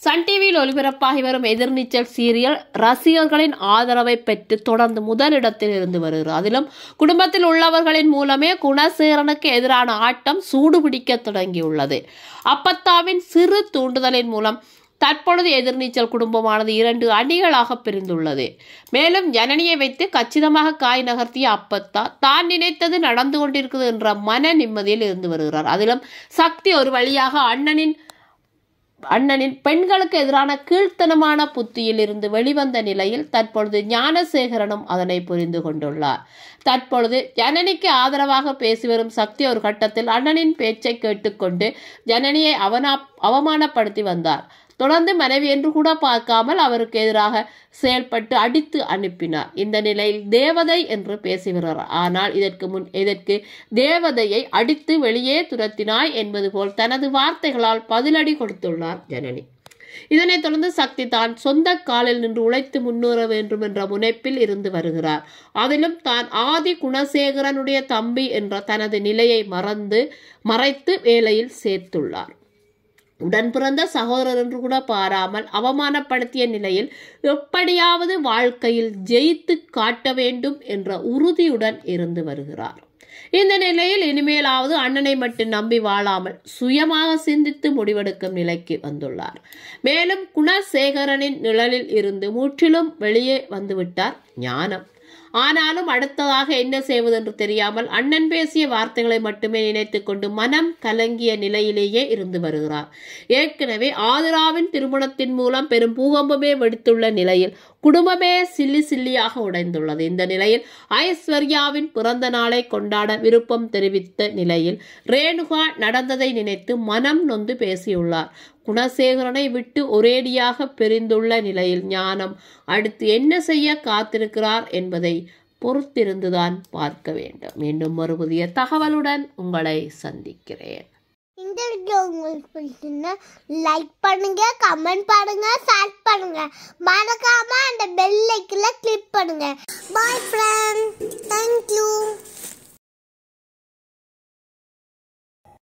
Sun டிவியில் ஒளிபரப்பாகி வரும் எதிர்நீச்சல் serial ரசிகர்களின் ஆதரவை பெற்று தொடர்ந்து முதலிடத்தில் இருந்து வருகிறது அதிலும் குடும்பத்தில் உள்ளவர்களின் மூலமே குணசேகரனுக்கு எதிரான ஆட்டம் சூடுபிடிக்க தொடங்கியுள்ளது அப்பத்தாவின் சிறு தூண்டுதலின் மூலம் தற்பொழுது எதிர்நீச்சல் குடும்பமானது இரண்டு அணிகளாக பிரிந்துள்ளது மேலும் ஜனனியை வைத்து கச்சிதமாக காய் நகர்த்திய அப்பத்தா தான் நினைத்தது நடந்து கொண்டிருக்கிறது என்ற மன நிம்மதியில் இருந்து வருகிறார் அதிலும் சக்தி ஒரு வழியாக அண்ணனின் அண்ணனின் பெண்களுக்கு எதிரான கீழ்த்தனமான புத்தியில் இருந்து வெளிவந்த நிலையில் தற்பொழுது ஞானசேகரனும் அதனை புரிந்து கொண்டுள்ளார் தற்பொழுது ஜனனிக்கு ஆதரவாக பேசி வரும் சக்தி ஒரு கட்டத்தில் அண்ணனின் பேச்சை கேட்டுக்கொண்டு ஜனனியை அவனா அவமானப்படுத்தி வந்தார் தொடர்ந்து மனைவி என்று கூட பார்க்காமல் அவருக்கு எதிராக செயல்பட்டு அடித்து அனுப்பினார் இந்த நிலையில் தேவதை என்று பேசி வருகிறார் ஆனால் இதற்கு முன் இதற்கு தேவதையை அடித்து வெளியே துரத்தினாய் என்பது போல் தனது வார்த்தைகளால் பதிலடி கொடுத்துள்ளார் ஜனனி இதனைத் தொடர்ந்து சக்தி தான் சொந்த காலில் நின்று உழைத்து முன்னேற வேண்டும் என்ற முனைப்பில் இருந்து வருகிறார் அதிலும் தான் ஆதி குணசேகரனுடைய தம்பி என்ற தனது நிலையை மறந்து மறைத்து வேலையில் சேர்த்துள்ளார் உடன் பிறந்த சகோதரர் என்று கூட பாராமல் அவமானப்படுத்திய நிலையில் எப்படியாவது வாழ்க்கையில் ஜெயித்து காட்ட வேண்டும் என்ற உறுதியுடன் இருந்து வருகிறார் இந்த நிலையில் இனிமேலாவது அண்ணனை மட்டும் நம்பி வாழாமல் சுயமாக சிந்தித்து முடிவெடுக்கும் நிலைக்கு வந்துள்ளார் மேலும் குணசேகரனின் நிழலில் இருந்து முற்றிலும் வெளியே வந்துவிட்டார் ஞானம் ஆனாலும் அடுத்ததாக என்ன செய்வதென்று தெரியாமல் அண்ணன் பேசிய வார்த்தைகளை மட்டுமே நினைத்துக் கொண்டு மனம் கலங்கிய நிலையிலேயே இருந்து வருகிறார் ஏற்கனவே ஆதிராவின் திருமணத்தின் மூலம் பெரும் பூகம்பமே வெடித்துள்ள நிலையில் குடும்பமே சில்லி சில்லியாக உடைந்துள்ளது இந்த நிலையில் ஐஸ்வர்யாவின் பிறந்த நாளை கொண்டாட விருப்பம் தெரிவித்த நிலையில் ரேணுகா நடந்ததை நினைத்து மனம் நொந்து பேசியுள்ளார் குணசேகரனை விட்டு ஒரேடியாக பிரிந்துள்ள நிலையில் ஞானம் அடுத்து என்ன செய்ய காத்திருக்கிறார் என்பதை பொறுத்திருந்துதான் பார்க்க வேண்டும் மீண்டும் ஒரு புதிய தகவலுடன் உங்களை சந்திக்கிறேன் இந்த வீடியோ உங்களுக்கு பிடிச்சிருந்தா லைக் பண்ணுங்க கமெண்ட் பண்ணுங்க ஷேர் பண்ணுங்க மறக்காம அந்த பெல் ஐக்கன்ல கிளிக் பண்ணுங்க பாய் ஃப்ரெண்ட் தேங்க்யூ